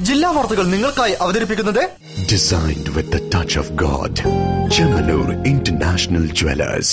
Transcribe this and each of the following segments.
ജില്ലാ വാർത്തകൾ നിങ്ങൾക്കായി അവതരിപ്പിക്കുന്നത് Designed with the touch of God. Chemanur International Jewelers.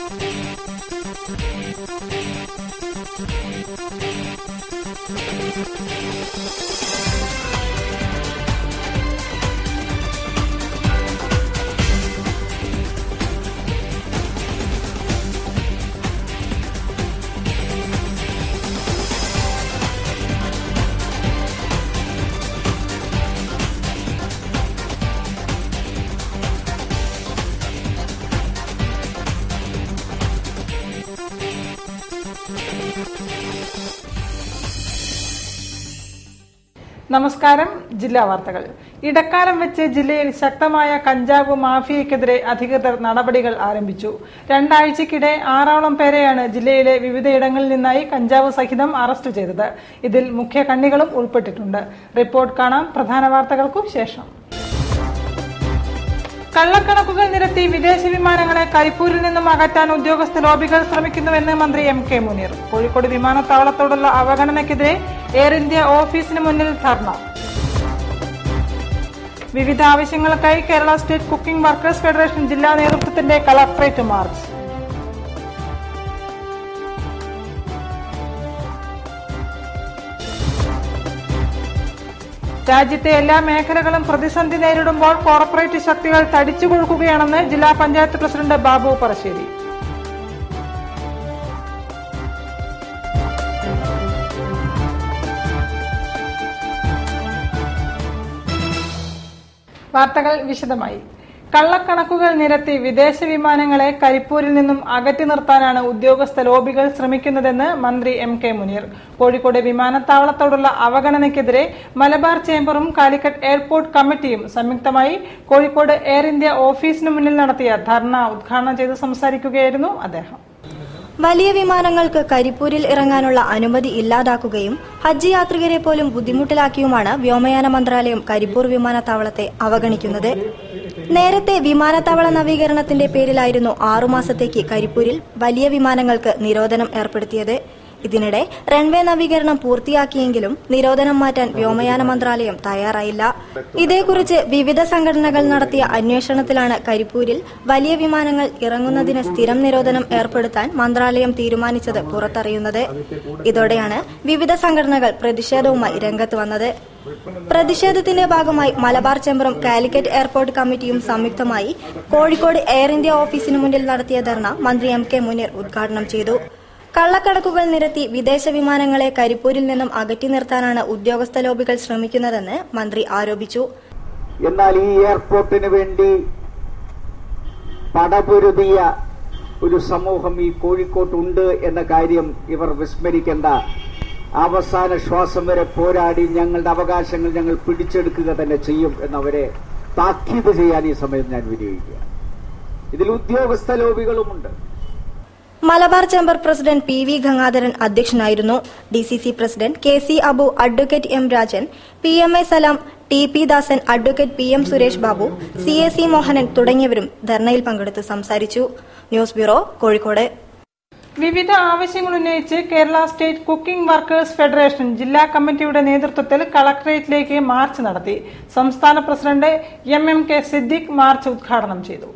നമസ്കാരം ജില്ലാ വാർത്തകൾ ഇടക്കാലം വെച്ച് ജില്ലയിൽ ശക്തമായ കഞ്ചാവ് മാഫിയയ്ക്കെതിരെ അധികൃതർ നടപടികൾ ആരംഭിച്ചു രണ്ടാഴ്ചക്കിടെ ആറോളം പേരെയാണ് ജില്ലയിലെ വിവിധയിടങ്ങളിൽ നിന്നായി കഞ്ചാവ് സഹിതം അറസ്റ്റ് ചെയ്തത് ഇതിൽ മുഖ്യ കണ്ണികളും ഉൾപ്പെട്ടിട്ടുണ്ട് റിപ്പോർട്ട് കാണാം പ്രധാന വാർത്തകൾക്കു ശേഷം കള്ളക്കണക്കുകൾ നിരത്തി വിദേശ വിമാനങ്ങളെ കരിപ്പൂരിൽ നിന്നും അകറ്റാൻ ഉദ്യോഗസ്ഥ ലോബികൾ ശ്രമിക്കുന്നുവെന്ന് മന്ത്രി എം കെ മുനീർ കോഴിക്കോട് വിമാനത്താവളത്തോടുള്ള അവഗണനയ്ക്കെതിരെ എയർ ഇന്ത്യ ഓഫീസിന് മുന്നിൽ ധർണ വിവിധ ആവശ്യങ്ങൾക്കായി Kerala state cooking workers federation ജില്ലാ നേതൃത്വത്തിന്റെ കളക്ടറേറ്റ് മാർച്ച് രാജ്യത്തെ എല്ലാ മേഖലകളും പ്രതിസന്ധി നേരിടുമ്പോൾ കോർപ്പറേറ്റ് ശക്തികൾ തടിച്ചു കൊടുക്കുകയാണെന്ന് ജില്ലാ പഞ്ചായത്ത് പ്രസിഡന്റ് ബാബു പറശ്ശേരി വാർത്തകൾ വിശദമായി കള്ളക്കണക്കുകൾ നിരത്തി വിദേശ വിമാനങ്ങളെ കരിപ്പൂരിൽ നിന്നും അകറ്റി നിർത്താനാണ് ഉദ്യോഗസ്ഥ ലോബികൾ ശ്രമിക്കുന്നതെന്ന് മന്ത്രി എം കെ മുനീർ കോഴിക്കോട് വിമാനത്താവളത്തോടുള്ള അവഗണനയ്ക്കെതിരെ മലബാർ ചേംബറും കാലിക്കറ്റ് എയർപോർട്ട് കമ്മിറ്റിയും സംയുക്തമായി കോഴിക്കോട് എയർ ഇന്ത്യ ഓഫീസിന് മുന്നിൽ നടത്തിയ ധർണ ഉദ്ഘാടനം ചെയ്ത് സംസാരിക്കുകയായിരുന്നു അദ്ദേഹം വലിയ വിമാനങ്ങൾക്ക് കരിപ്പൂരിൽ ഇറങ്ങാനുള്ള അനുമതി ഇല്ലാതാക്കുകയും ഹജ്ജ് യാത്രികരെ പോലും ബുദ്ധിമുട്ടിലാക്കിയുമാണ് വ്യോമയാന മന്ത്രാലയം കരിപ്പൂർ വിമാനത്താവളത്തെ അവഗണിക്കുന്നത് നേരത്തെ വിമാനത്താവള നവീകരണത്തിന്റെ പേരിലായിരുന്നു ആറുമാസത്തേക്ക് കരിപ്പൂരിൽ വലിയ വിമാനങ്ങൾക്ക് നിരോധനം ഏർപ്പെടുത്തിയത് ഇതിനിടെ റൺവേ നവീകരണം പൂർത്തിയാക്കിയെങ്കിലും നിരോധനം മാറ്റാൻ വ്യോമയാന മന്ത്രാലയം തയ്യാറായില്ല ഇതേക്കുറിച്ച് വിവിധ സംഘടനകൾ നടത്തിയ അന്വേഷണത്തിലാണ് കരിപ്പൂരിൽ വലിയ വിമാനങ്ങൾ ഇറങ്ങുന്നതിന് സ്ഥിരം നിരോധനം ഏർപ്പെടുത്താൻ മന്ത്രാലയം തീരുമാനിച്ചത് പുറത്തറിയുന്നത് ഇതോടെയാണ് വിവിധ സംഘടനകൾ പ്രതിഷേധവുമായി രംഗത്ത് വന്നത് പ്രതിഷേധത്തിന്റെ ഭാഗമായി മലബാർ ചേംബറും കാലിക്കറ്റ് എയർപോർട്ട് കമ്മിറ്റിയും സംയുക്തമായി കോഴിക്കോട് എയർ ഇന്ത്യ ഓഫീസിന് മുന്നിൽ നടത്തിയ ധർണ മന്ത്രി എം കെ മുനീർ ഉദ്ഘാടനം ചെയ്തു കള്ളക്കണക്കുകൾ നിരത്തി വിദേശ വിമാനങ്ങളെ കരിപ്പൂരിൽ നിന്നും അകറ്റി നിർത്താനാണ് ഉദ്യോഗസ്ഥ ലോബികൾ ശ്രമിക്കുന്നതെന്ന് മന്ത്രി ആരോപിച്ചു എന്നാൽ ഈ എയർപോർട്ടിന് വേണ്ടി പടപൊരുതിയ ഒരു സമൂഹം ഈ കോഴിക്കോട്ടുണ്ട് എന്ന കാര്യം ഇവർ വിസ്മരിക്കേണ്ട അവസാന ശ്വാസം വരെ പോരാടി ഞങ്ങളുടെ അവകാശങ്ങൾ ഞങ്ങൾ പിടിച്ചെടുക്കുക തന്നെ ചെയ്യും എന്നവരെ താക്കീത് ചെയ്യാൻ ഈ സമയം ഞാൻ വിനിയോഗിക്കുക ഇതിൽ ഉദ്യോഗസ്ഥ ലോബികളുമുണ്ട് Malabar chamber president P V Gangadharan അധ്യക്ഷനായിരുന്നു D C C president K C Abu advocate M Rajan P M A Salam T P Dasan advocate P M Suresh Babu C A C Mohanan തുടങ്ങിയവരും ധർണയിൽ പങ്കെടുത്ത് സംസാരിച്ചു ന്യൂസ് ബ്യൂറോ കോഴിക്കോട് വിവിധ ആവശ്യങ്ങൾ ഉന്നയിച്ച് Kerala state cooking workers federation ജില്ലാ കമ്മിറ്റിയുടെ നേതൃത്വത്തിൽ കളക്ടറേറ്റിലേക്ക് മാർച്ച് നടത്തി സംസ്ഥാന president M M K Siddique march ഉദ്ഘാടനം ചെയ്തു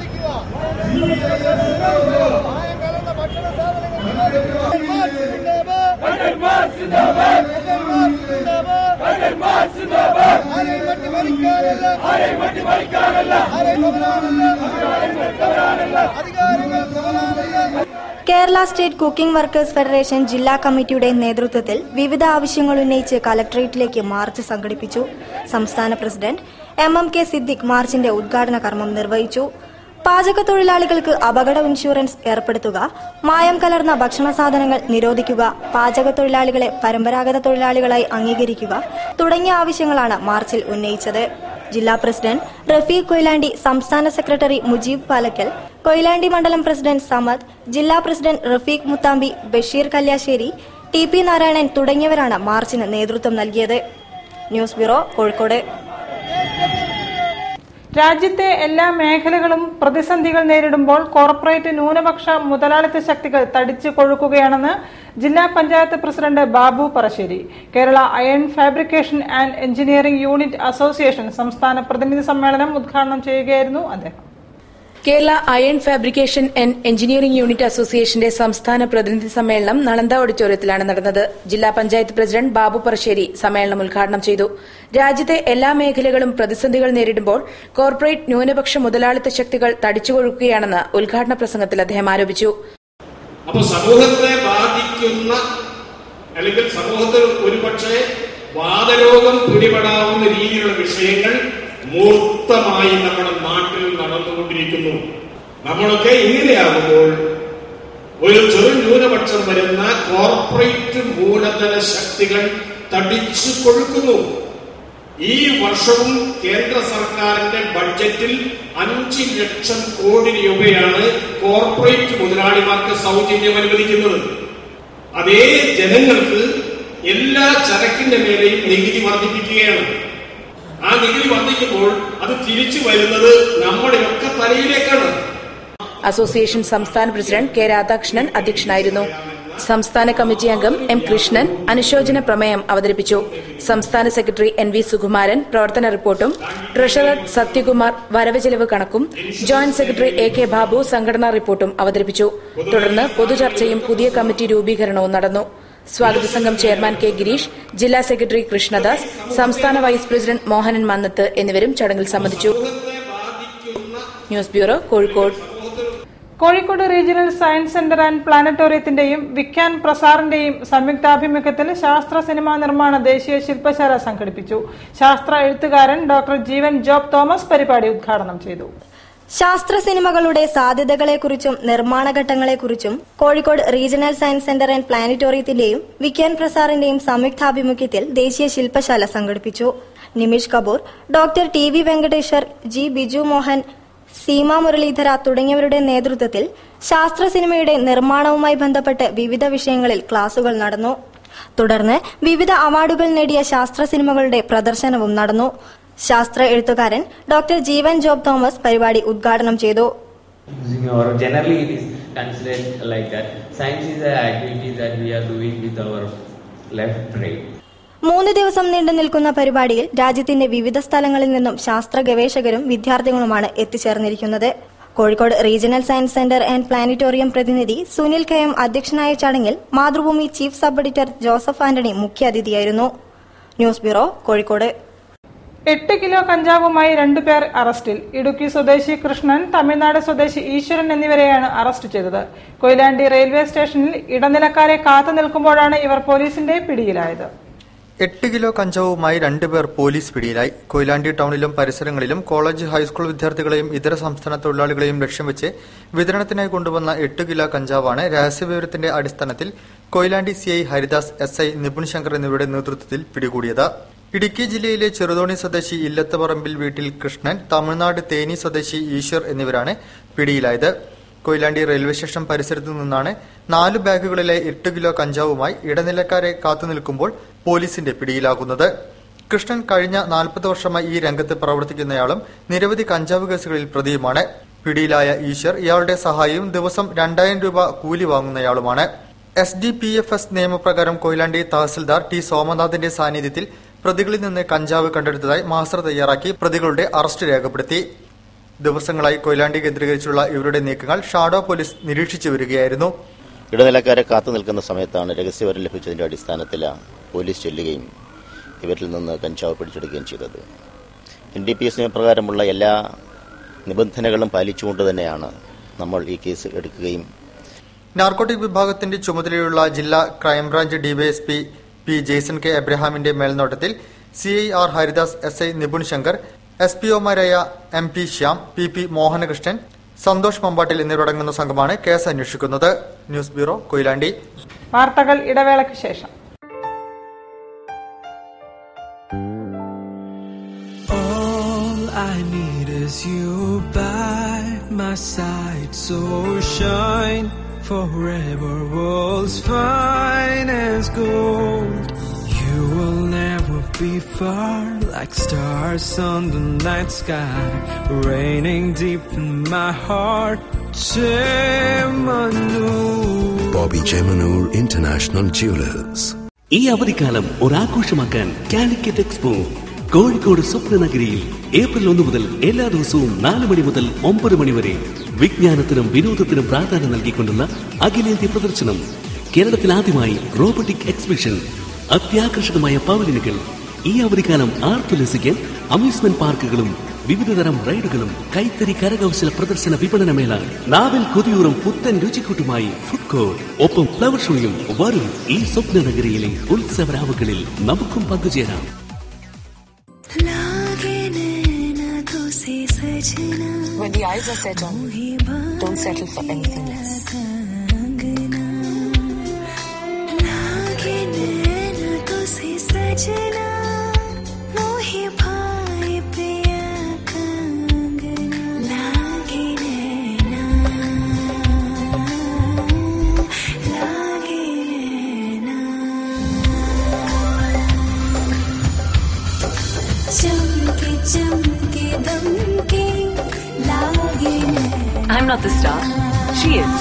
Kerala state cooking workers federation ജില്ലാ കമ്മിറ്റിയുടെ നേതൃത്വത്തിൽ വിവിധ ആവശ്യങ്ങൾ ഉന്നയിച്ച് കലക്ടറേറ്റിലേക്ക് മാർച്ച് സംഘടിപ്പിച്ചു സംസ്ഥാന president M M K Siddique മാർച്ചിന്റെ ഉദ്ഘാടന കർമ്മം നിർവഹിച്ചു പാചക തൊഴിലാളികൾക്ക് അപകട ഇൻഷുറൻസ് ഏർപ്പെടുത്തുക മായം കലർന്ന ഭക്ഷണ സാധനങ്ങൾ നിരോധിക്കുക പാചക തൊഴിലാളികളെ പരമ്പരാഗത തൊഴിലാളികളായി അംഗീകരിക്കുക തുടങ്ങിയ ആവശ്യങ്ങളാണ് മാർച്ചിൽ ഉന്നയിച്ചത് ജില്ലാ പ്രസിഡന്റ് റഫീഖ് കൊയിലാണ്ടി സംസ്ഥാന സെക്രട്ടറി മുജീബ് പാലക്കൽ കൊയിലാണ്ടി മണ്ഡലം പ്രസിഡന്റ് സമദ് ജില്ലാ president Rafeeq Muthambi Basheer Kalliasseri T P Narayanan തുടങ്ങിയവരാണ് മാർച്ചിന് നേതൃത്വം നൽകിയത് ന്യൂസ് ബ്യൂറോ കോഴിക്കോട് രാജ്യത്തെ എല്ലാ മേഖലകളും പ്രതിസന്ധികൾ നേരിടുമ്പോൾ കോർപ്പറേറ്റ് ന്യൂനപക്ഷ മുതലാളിത്ത ശക്തികൾ തടിച്ചു കൊഴുക്കുകയാണെന്ന് ജില്ലാ panchayat president Babu Parassery Kerala iron fabrication and engineering unit association സംസ്ഥാന പ്രതിനിധി സമ്മേളനം ഉദ്ഘാടനം ചെയ്യുകയായിരുന്നു അദ്ദേഹം Kerala iron fabrication and engineering unit അസോസിയേഷന്റെ സംസ്ഥാന പ്രതിനിധി സമ്മേളനം നളന്ദ ഓഡിറ്റോറിയത്തിലാണ് നടന്നത് ജില്ലാ പഞ്ചായത്ത് പ്രസിഡന്റ് ബാബു പറശ്ശേരി സമ്മേളനം ഉദ്ഘാടനം ചെയ്തു രാജ്യത്തെ എല്ലാ മേഖലകളും പ്രതിസന്ധികൾ നേരിടുമ്പോൾ കോർപ്പറേറ്റ് ന്യൂനപക്ഷ മുതലാളിത്ത ശക്തികൾ തടിച്ചുകൊഴുക്കുകയാണെന്ന് ഉദ്ഘാടന പ്രസംഗത്തിൽ അദ്ദേഹം ആരോപിച്ചു അപ്പൊ സമൂഹത്തെ ബാധിക്കുന്ന അല്ലെങ്കിൽ സമൂഹത്തിൽ ഒരുപക്ഷെ വാതരോഗം പിടിപെടാവുന്ന രീതിയിലുള്ള വിഷയങ്ങൾ മൂർത്തമായി നമ്മുടെ നാട്ടിൽ നടന്നുകൊണ്ടിരിക്കുന്നു നമ്മളൊക്കെ ഇങ്ങനെയാകുമ്പോൾ ഒരു ചെറു ന്യൂനപക്ഷം വരുന്ന കോർപ്പറേറ്റ് മൂലധന ശക്തികൾ തടിച്ചു കൊഴുക്കുന്നു ഈ വർഷവും കേന്ദ്ര സർക്കാരിന്റെ ബഡ്ജറ്റിൽ അഞ്ച് ലക്ഷം കോടി രൂപയാണ് കോർപ്പറേറ്റ് മുതലാളിമാർക്ക് സൗജന്യം അനുവദിക്കുന്നത് അതേ ജനങ്ങൾക്ക് എല്ലാ ചരക്കിന്റെ മേലെയും നികുതി വർദ്ധിപ്പിക്കുകയാണ് ആ നികുതി വർദ്ധിക്കുമ്പോൾ അത് തിരിച്ചു വരുന്നത് നമ്മുടെയൊക്കെ തലയിലേക്കാണ് അസോസിയേഷൻ സംസ്ഥാന പ്രസിഡന്റ് കെ രാധാകൃഷ്ണൻ അധ്യക്ഷനായിരുന്നു സംസ്ഥാന കമ്മിറ്റി അംഗം എം കൃഷ്ണൻ അനുശോചന പ്രമേയം അവതരിപ്പിച്ചു സംസ്ഥാന സെക്രട്ടറി എൻ വി സുകുമാരൻ പ്രവർത്തന റിപ്പോർട്ടും ട്രഷറർ സത്യകുമാർ വരവ് ചെലവ് കണക്കും joint secretary A K Babu സംഘടനാ റിപ്പോർട്ടും അവതരിപ്പിച്ചു തുടർന്ന് പൊതുചർച്ചയും പുതിയ കമ്മിറ്റി രൂപീകരണവും നടന്നു സ്വാഗത സംഘം ചെയർമാൻ കെ ഗിരീഷ് ജില്ലാ സെക്രട്ടറി കൃഷ്ണദാസ് സംസ്ഥാന വൈസ് പ്രസിഡന്റ് മോഹനൻ മന്നത്ത് എന്നിവരും ചടങ്ങിൽ സംബന്ധിച്ചു news bureau Kozhikode Kozhikode regional science centre and പ്ലാനറ്റോറിയത്തിന്റെയും വിഖ്യാൻ പ്രസാറിന്റെയും സംയുക്താഭിമുഖ്യത്തിൽ ശാസ്ത്ര സിനിമാ നിർമ്മാണ ദേശീയ ശില്പശാല സംഘടിപ്പിച്ചു ശാസ്ത്ര എഴുത്തുകാരൻ ഡോക്ടർ ജീവൻ ജോബ് തോമസ് പരിപാടി ഉദ്ഘാടനം ചെയ്തു ശാസ്ത്ര സിനിമകളുടെ സാധ്യതകളെക്കുറിച്ചും നിർമ്മാണ ഘട്ടങ്ങളെക്കുറിച്ചും Kozhikode regional science centre and പ്ലാനറ്റോറിയത്തിന്റെയും വിക്യാൻ പ്രസാറിന്റെയും സംയുക്താഭിമുഖ്യത്തിൽ ദേശീയ ശില്പശാല സംഘടിപ്പിച്ചു Nimish Kapoor doctor T V Venkateswar G Biju Mohan Seema Muralidhara തുടങ്ങിയവരുടെ നേതൃത്വത്തിൽ ശാസ്ത്ര സിനിമയുടെ നിർമ്മാണവുമായി ബന്ധപ്പെട്ട് വിവിധ വിഷയങ്ങളിൽ ക്ലാസുകൾ നടന്നു തുടർന്ന് വിവിധ അവാർഡുകൾ നേടിയ ശാസ്ത്ര സിനിമകളുടെ പ്രദർശനവും നടന്നു ശാസ്ത്ര എഴുത്തുകാരൻ ഡോക്ടർ ജീവൻ ജോബ് തോമസ് പരിപാടി ഉദ്ഘാടനം ചെയ്തു using or generally it is considered like that science is an activity that we are doing with our left brain മൂന്ന് ദിവസം നീണ്ടു നിൽക്കുന്ന പരിപാടിയിൽ രാജ്യത്തിന്റെ വിവിധ സ്ഥലങ്ങളിൽ നിന്നും ശാസ്ത്ര ഗവേഷകരും വിദ്യാർത്ഥികളുമാണ് എത്തിച്ചേർന്നിരിക്കുന്നത് Kozhikode regional science centre and planetarium പ്രതിനിധി സുനിൽ കെ എം അധ്യക്ഷനായ ചടങ്ങിൽ Mathrubhumi chief sub editor Joseph Antony മുഖ്യാതിഥിയായിരുന്നു ന്യൂസ് ബ്യൂറോ കോഴിക്കോട് എട്ട് കിലോ കഞ്ചാവുമായി രണ്ടുപേർ അറസ്റ്റിൽ ഇടുക്കി സ്വദേശി കൃഷ്ണൻ തമിഴ്നാട് സ്വദേശി ഈശ്വരൻ എന്നിവരെയാണ് അറസ്റ്റ് ചെയ്തത് കൊയിലാണ്ടി റെയിൽവേ സ്റ്റേഷനിൽ ഇടനിലക്കാരെ കാത്തു നിൽക്കുമ്പോഴാണ് ഇവർ പോലീസിന്റെ പിടിയിലായത് എട്ട് കിലോ കഞ്ചാവുമായി രണ്ടുപേർ പോലീസ് പിടിയിലായി കൊയിലാണ്ടി ടൗണിലും പരിസരങ്ങളിലും കോളേജ് ഹൈസ്കൂൾ വിദ്യാർത്ഥികളെയും ഇതര സംസ്ഥാന തൊഴിലാളികളെയും ലക്ഷ്യം വെച്ച് വിതരണത്തിനായി കൊണ്ടുവന്ന എട്ട് കിലോ കഞ്ചാവാണ് രഹസ്യവിവരത്തിന്റെ അടിസ്ഥാനത്തിൽ Koyilandy CI Haridas S I Nipun Shankar എന്നിവരുടെ നേതൃത്വത്തിൽ പിടികൂടിയത് ഇടുക്കി ജില്ലയിലെ ചെറുതോണി സ്വദേശി ഇല്ലത്തുപറമ്പിൽ വീട്ടിൽ കൃഷ്ണൻ തമിഴ്നാട് തേനി സ്വദേശി ഈശ്വർ എന്നിവരാണ് പിടിയിലായത് കൊയിലാണ്ടി റെയിൽവേ സ്റ്റേഷൻ പരിസരത്തു നിന്നാണ് നാല് ബാഗുകളിലെ എട്ട് കിലോ കഞ്ചാവുമായി ഇടനിലക്കാരെ കാത്തുനിൽക്കുമ്പോൾ പോലീസിന്റെ പിടിയിലാകുന്നത് കൃഷ്ണൻ കഴിഞ്ഞ നാൽപ്പത് വർഷമായി ഈ രംഗത്ത് പ്രവർത്തിക്കുന്നയാളും നിരവധി കഞ്ചാവ് കേസുകളിൽ പ്രതിയുമാണ് പിടിയിലായ ഈശ്വർ ഇയാളുടെ സഹായിയും ദിവസം രണ്ടായിരം രൂപ കൂലി വാങ്ങുന്നയാളുമാണ് S D P F S നിയമപ്രകാരം കൊയിലാണ്ടി തഹസിൽദാർ ടി സോമനാഥിന്റെ സാന്നിധ്യത്തിൽ പ്രതികളിൽ നിന്ന് കഞ്ചാവ് കണ്ടെടുത്തതായി മാസ്റ്റർ തയ്യാറാക്കി പ്രതികളുടെ അറസ്റ്റ് രേഖപ്പെടുത്തി ദിവസങ്ങളായി കൊയിലാണ്ടി കേന്ദ്രീകരിച്ചുള്ള ഇവരുടെ നീക്കങ്ങൾ ഷാഡോ പോലീസ് നിരീക്ഷിച്ചു വരികയായിരുന്നു ഇടനിലക്കാരെ കാത്തു നിൽക്കുന്ന സമയത്താണ് രഹസ്യവിവരം ലഭിച്ചതിന്റെ അടിസ്ഥാനത്തിൽ പോലീസ് ചെല്ലുകയും ഇവരിൽ നിന്ന് കഞ്ചാവ് പിടിച്ചെടുക്കുകയും ചെയ്തത് എൻ ഡി പി എസ് നിയമപ്രകാരമുള്ള എല്ലാ നിബന്ധനകളും പാലിച്ചുകൊണ്ട് തന്നെയാണ് നമ്മൾ ഈ കേസ് എടുക്കുകയും നാർക്കോട്ടിക് വിഭാഗത്തിന്റെ ചുമതലയുള്ള ജില്ലാ crime branch DYSP P Jaison K എബ്രഹാമിന്റെ മേൽനോട്ടത്തിൽ C I R Haridas S I Nipun Shankar S P ഒമാരായ M P Shyam P P Mohanakrishnan Santhosh Mambattil എന്നിവരടങ്ങുന്ന സംഘമാണ് കേസ് അന്വേഷിക്കുന്നത് ന്യൂസ് ബ്യൂറോ കൊയിലാണ്ടി വാർത്തകൾ ഇടവേളയ്ക്ക് ശേഷം All I need is you by my side, so shine forever, world's finest gold. You will never be far like stars on the night sky, raining deep in my heart. Chemanu. Bobby Jemanur International Jewelers. ഈ അവധിക്കാലം ഒരാഘോഷമാക്കാൻ Calicut expo Kozhikode സ്വപ്നനഗരിയിൽ April ഒന്ന് മുതൽ എല്ലാ ദിവസവും നാല് മണി മുതൽ ഒമ്പത് മണി വരെ വിജ്ഞാനത്തിനും വിനോദത്തിനും പ്രാധാന്യം നൽകിക്കൊണ്ടുള്ള അഖിലേന്ത്യ പ്രദർശനം കേരളത്തിൽ ആദ്യമായി റോബോട്ടിക് എക്സിബിഷൻ അത്യാകർഷകമായ പവലിനുകൾ ഈ അവധിക്കാലം ആർത്തുലസിക്കാൻ അമ്യൂസ്മെന്റ് പാർക്കുകളും വിവിധതരം റൈഡുകളും കൈത്തറി കരകൗശല പ്രദർശന വിപണനമേള നാവിൽ കൊതിയൂറും പുത്തൻ രുചിക്കൂട്ടുമായി ഫുഡ് കോർട്ട് ഒപ്പം ഫ്ലവർ ഷോയും വരും ഈ സ്വപ്ന നഗരിയിലെ ഉത്സവരാവുകളിൽ നമുക്കും പങ്കുചേരാം When the eyes are set on you, don't settle for anything less. चमके चमके दमके लागे I'm not the star. She is.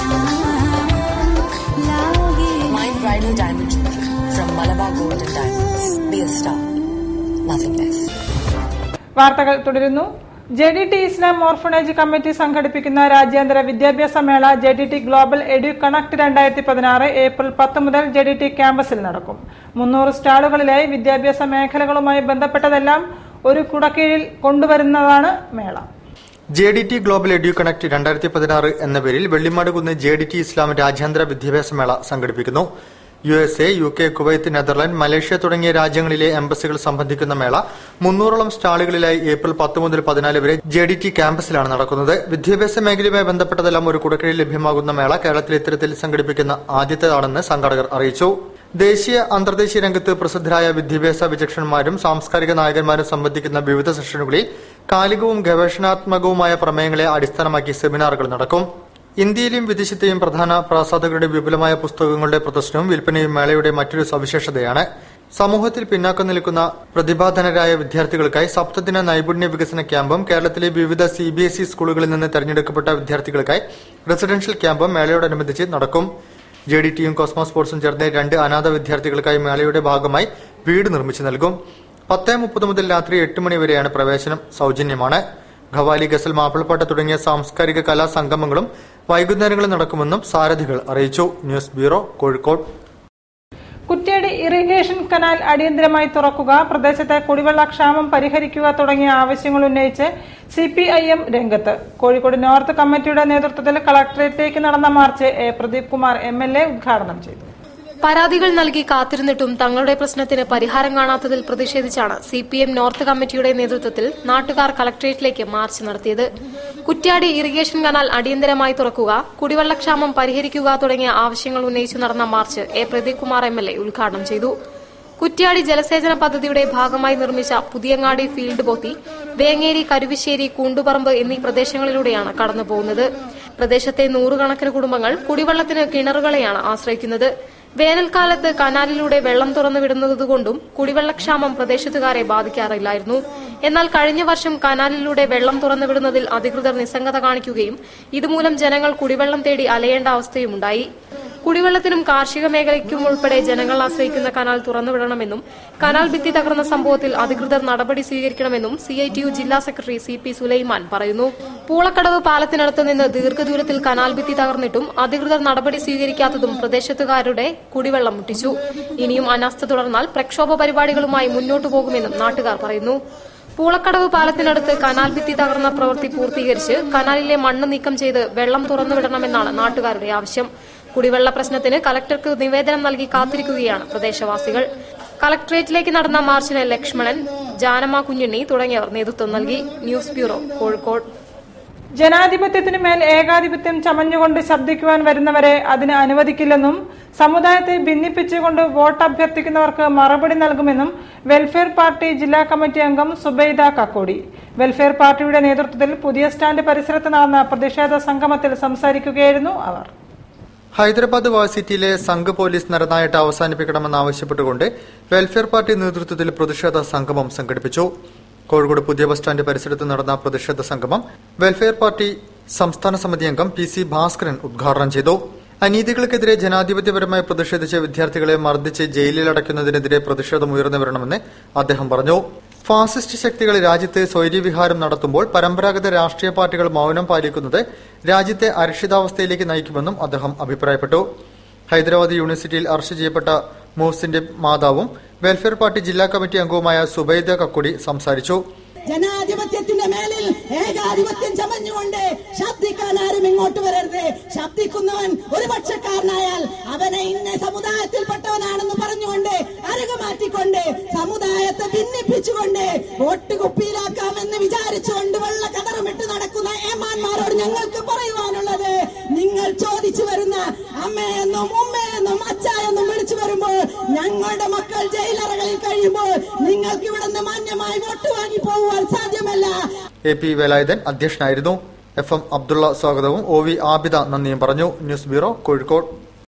My bridal diamond jewelry from Malabar Gold and Diamonds. Be a star. Nothing less. വാർത്തകൾ തുടരുന്നു J D T Islam orphanage committee സംഘടിപ്പിക്കുന്ന രാജ്യാന്തര വിദ്യാഭ്യാസ മേള J D T global edu connect രണ്ടായിരത്തി പതിനാറ് April പത്ത് മുതൽ ജെ ഡി ടി ക്യാമ്പസിൽ നടക്കും മുന്നൂറ് സ്റ്റാളുകളിലായി വിദ്യാഭ്യാസ മേഖലകളുമായി ബന്ധപ്പെട്ടതെല്ലാം ഒരു കുടക്കീഴിൽ കൊണ്ടുവരുന്നതാണ് മേള J D T global edu connect രണ്ടായിരത്തി പതിനാറ് എന്ന പേരിൽ വെള്ളിമാട് കുന്ന് ജെ ഡി ടി ഇസ്ലാം രാജ്യാന്തര വിദ്യാഭ്യാസ മേള സംഘടിപ്പിക്കുന്നു U S A U K Kuwait Netherland Malaysia തുടങ്ങിയ രാജ്യങ്ങളിലെ എംബസികൾ സംബന്ധിക്കുന്ന മേള മുന്നൂറോളം സ്റ്റാളുകളിലായി ഏപ്രിൽ പത്ത് മുതൽ പതിനാല് വരെ ജെ ഡി ടി ക്യാമ്പസിലാണ് നടക്കുന്നത് വിദ്യാഭ്യാസ മേഖലയുമായി ബന്ധപ്പെട്ടതെല്ലാം ഒരു കുടക്കീഴിൽ ലഭ്യമാകുന്ന മേള കേരളത്തിൽ ഇത്തരത്തിൽ സംഘടിപ്പിക്കുന്ന ആദ്യത്തേതാണെന്ന് സംഘാടകർ അറിയിച്ചു ദേശീയ അന്തർദേശീയ രംഗത്ത് പ്രസിദ്ധരായ വിദ്യാഭ്യാസ വിചക്ഷണന്മാരും സാംസ്കാരിക നായകന്മാരും സംബന്ധിക്കുന്ന വിവിധ സെഷനുകളിൽ കാലികവും ഗവേഷണാത്മകവുമായ പ്രമേയങ്ങളെ അടിസ്ഥാനമാക്കി സെമിനാറുകൾ നടക്കും ഇന്ത്യയിലെയും വിദേശത്തെയും പ്രധാന പ്രസാധകരുടെ വിപുലമായ പുസ്തകങ്ങളുടെ പ്രദർശനവും വിൽപ്പനയും മേളയുടെ മറ്റൊരു സവിശേഷതയാണ് സമൂഹത്തിൽ പിന്നാക്കം നിൽക്കുന്ന പ്രതിഭാധനരായ വിദ്യാർത്ഥികൾക്കായി സപ്തദിന നൈപുണ്യ വികസന ക്യാമ്പും കേരളത്തിലെ വിവിധ സി ബി എസ് ഇ സ്കൂളുകളിൽ നിന്ന് തെരഞ്ഞെടുക്കപ്പെട്ട വിദ്യാർത്ഥികൾക്കായി റെസിഡൻഷ്യൽ ക്യാമ്പും മേളയോടനുബന്ധിച്ച് നടക്കും ജെ ഡി ടിയും കോസ്മോ സ്പോർട്സും ചേർന്ന് രണ്ട് അനാഥ വിദ്യാർത്ഥികൾക്കായി മേളയുടെ ഭാഗമായി വീട് നിർമ്മിച്ചു നൽകും പത്ത് മുപ്പത് മുതൽ രാത്രി എട്ട് മണി വരെയാണ് പ്രവേശനം സൗജന്യമാണ് ഖവാലി ഗസൽ മാപ്പിളപ്പാട്ട് തുടങ്ങിയ സാംസ്കാരിക കലാ സംഗമങ്ങളും വൈകുന്നേരങ്ങളിൽ നടക്കുമെന്നും സാരഥികൾ അറിയിച്ചു news bureau Kozhikode Kuttiady irrigation canal അടിയന്തരമായി തുറക്കുക പ്രദേശത്തെ കുടിവെള്ള ക്ഷാമം പരിഹരിക്കുക തുടങ്ങിയ ആവശ്യങ്ങൾ ഉന്നയിച്ച് സി പി ഐ എം രംഗത്ത് കോഴിക്കോട് നോർത്ത് കമ്മിറ്റിയുടെ നേതൃത്വത്തിൽ കളക്ടറേറ്റിലേക്ക് നടന്ന march A Pradeep Kumar M L A ഉദ്ഘാടനം ചെയ്തു പരാതികൾ നൽകി കാത്തിരുന്നിട്ടും തങ്ങളുടെ പ്രശ്നത്തിന് പരിഹാരം കാണാത്തതിൽ പ്രതിഷേധിച്ചാണ് സി പി എം നോർത്ത് കമ്മിറ്റിയുടെ നേതൃത്വത്തിൽ നാട്ടുകാർ കളക്ടറേറ്റിലേക്ക് മാർച്ച് നടത്തിയത് കുറ്റ്യാടി ഇറിഗേഷൻ കനാൽ അടിയന്തരമായി തുറക്കുക കുടിവെള്ളക്ഷാമം പരിഹരിക്കുക തുടങ്ങിയ ആവശ്യങ്ങൾ ഉന്നയിച്ചു നടന്ന march A Pradeep Kumar M L A ഉദ്ഘാടനം ചെയ്തു കുറ്റ്യാടി ജലസേചന പദ്ധതിയുടെ ഭാഗമായി നിർമ്മിച്ച പുതിയങ്ങാടി ഫീൽഡ് പോത്തി വേങ്ങേരി കരുവിശ്ശേരി കൂണ്ടുപറമ്പ് എന്നീ പ്രദേശങ്ങളിലൂടെയാണ് കടന്നുപോകുന്നത് പ്രദേശത്തെ നൂറുകണക്കിന് കുടുംബങ്ങൾ കുടിവെള്ളത്തിന് കിണറുകളെയാണ് ആശ്രയിക്കുന്നത് വേനൽക്കാലത്ത് കനാലിലൂടെ വെള്ളം തുറന്നു വിടുന്നതുകൊണ്ടും കുടിവെള്ളക്ഷാമം പ്രദേശത്തുകാരെ ബാധിക്കാറില്ലായിരുന്നു എന്നാൽ കഴിഞ്ഞ വർഷം കനാലിലൂടെ വെള്ളം തുറന്നു വിടുന്നതിൽ അധികൃതർ നിസ്സംഗത കാണിക്കുകയും ഇതുമൂലം ജനങ്ങൾ കുടിവെള്ളം തേടി അലയേണ്ട അവസ്ഥയുമുണ്ടായി കുടിവെള്ളത്തിനും കാർഷിക മേഖലയ്ക്കും ഉൾപ്പെടെ ജനങ്ങൾ ആശ്രയിക്കുന്ന കനാൽ തുറന്നുവിടണമെന്നും കനാൽ ഭിത്തി തകർന്ന സംഭവത്തിൽ അധികൃതർ നടപടി സ്വീകരിക്കണമെന്നും സിഐടിയു ജില്ലാ സെക്രട്ടറി സി പി സുലൈമാൻ പറയുന്നു പൂളക്കടവ് പാലത്തിനടുത്ത് നിന്ന് ദീർഘദൂരത്തിൽ കനാൽ ഭിത്തി തകർന്നിട്ടും അധികൃതർ നടപടി സ്വീകരിക്കാത്തതും പ്രദേശത്തുകാരുടെ കുടിവെള്ളം മുട്ടിച്ചു ഇനിയും അനാസ്ഥ തുടർന്നാൽ പ്രക്ഷോഭ പരിപാടികളുമായി മുന്നോട്ടു പോകുമെന്നും നാട്ടുകാർ പറയുന്നു പൂളക്കടവ് പാലത്തിനടുത്ത് കനാൽ ഭിത്തി തകർന്ന പ്രവൃത്തി പൂർത്തീകരിച്ച് കനാലിലെ മണ്ണ് നീക്കം ചെയ്ത് വെള്ളം തുറന്നുവിടണമെന്നാണ് നാട്ടുകാരുടെ ആവശ്യം കുടിവെള്ള പ്രശ്നത്തിന് കലക്ടർക്ക് നിവേദനം നൽകി കാത്തിരിക്കുകയാണ് പ്രദേശവാസികൾ കളക്ടറേറ്റിലേക്ക് നടന്ന മാർച്ചിന് ലക്ഷ്മണൻ ജാനമ്മ കുഞ്ഞുണ്ണി തുടങ്ങിയവർ നേതൃത്വം നൽകി ന്യൂസ് ബ്യൂറോ കോഴിക്കോട് ജനാധിപത്യത്തിനു മേൽ ഏകാധിപത്യം ചമഞ്ഞുകൊണ്ട് ശബ്ദിക്കുവാൻ വരുന്നവരെ അതിന് അനുവദിക്കില്ലെന്നും സമുദായത്തെ ഭിന്നിപ്പിച്ചുകൊണ്ട് വോട്ട് അഭ്യർത്ഥിക്കുന്നവർക്ക് മറുപടി നൽകുമെന്നും വെൽഫെയർ പാർട്ടി ജില്ലാ കമ്മിറ്റി അംഗം സുബൈദ കക്കോടി വെൽഫെയർ പാർട്ടിയുടെ നേതൃത്വത്തിൽ പുതിയ സ്റ്റാൻഡ് പരിസരത്ത് നടന്ന പ്രതിഷേധ സംഗമത്തിൽ സംസാരിക്കുകയായിരുന്നു അവർ ഹൈദരാബാദ് വാസിറ്റിയിലെ സംഘ് പോലീസ് നരനായിട്ട് അവസാനിപ്പിക്കണമെന്നാവശ്യപ്പെട്ടുകൊണ്ട് വെൽഫെയർ പാർട്ടി നേതൃത്വത്തിൽ പ്രതിഷേധ സംഗമം സംഘടിപ്പിച്ചു കോഴിക്കോട് പുതിയ ബസ് സ്റ്റാൻഡ് പരിസരത്ത് നടന്ന പ്രതിഷേധ സംഗമം വെൽഫെയർ പാർട്ടി സംസ്ഥാന സമിതി അംഗം പി സി ഭാസ്കരൻ ഉദ്ഘാടനം ചെയ്തു അനീതികൾക്കെതിരെ ജനാധിപത്യപരമായി പ്രതിഷേധിച്ച വിദ്യാർത്ഥികളെ മർദ്ദിച്ച് ജയിലിൽ അടയ്ക്കുന്നതിനെതിരെ പ്രതിഷേധം ഉയർന്നു വരണമെന്ന് അദ്ദേഹം പറഞ്ഞു ഫാസിസ്റ്റ് ശക്തികൾ രാജ്യത്ത് സ്വൈര്യവിഹാരം നടത്തുമ്പോൾ പരമ്പരാഗത രാഷ്ട്രീയ പാർട്ടികൾ മൗനം പാലിക്കുന്നത് രാജ്യത്തെ അരക്ഷിതാവസ്ഥയിലേക്ക് നയിക്കുമെന്നും അദ്ദേഹം അഭിപ്രായപ്പെട്ടു ഹൈദരാബാദ് യൂണിവേഴ്സിറ്റിയിൽ അറസ്റ്റ് ചെയ്യപ്പെട്ട മോസിന്റെ മാതാവും വെൽഫെയർ പാർട്ടി ജില്ലാ കമ്മിറ്റി അംഗവുമായ സുബൈദ കക്കുടി സംസാരിച്ചു ജനാധിപത്യത്തിന്റെ മേലിൽ ഏകാധിപത്യം ചമഞ്ഞുകൊണ്ട് ശബ്ദിക്കാൻ ആരും ഇങ്ങോട്ട് വരരുത് ശബ്ദിക്കുന്നവൻ ഒരു പക്ഷക്കാരനായാൽ അവനെ ഇന്ന സമുദായത്തിൽപ്പെട്ടവനാണെന്ന് പറഞ്ഞുകൊണ്ട് അരകു മാറ്റിക്കൊണ്ട് സമുദായത്തെ ഭിന്നിപ്പിച്ചുകൊണ്ട് വോട്ട് കുപ്പിയിലാക്കാമെന്ന് വിചാരിച്ചുകൊണ്ട് വെള്ള കതറുമിട്ട് നടക്കുന്ന ഏമാന്മാരോട് ഞങ്ങൾക്ക് പറയുവാനുള്ളത് നിങ്ങൾ ചോദിച്ചു വരുന്ന അമ്മയെന്നും ഉമ്മയെന്നും അച്ചായെന്നും വിളിച്ചു വരുമ്പോൾ ഞങ്ങളുടെ മക്കൾ ജയിലറകളിൽ കഴിയുമ്പോൾ നിങ്ങൾക്ക് ഇവിടുന്ന് മാന്യമായി വോട്ട് വാങ്ങി പോകുവാൻ സാധ്യമല്ല എ പി വേലായുധൻ അധ്യക്ഷനായിരുന്നു എഫ് എം അബ്ദുള്ള സ്വാഗതവും ഒ വി ആബിദ നന്ദിയും പറഞ്ഞു ന്യൂസ് ബ്യൂറോ കോഴിക്കോട്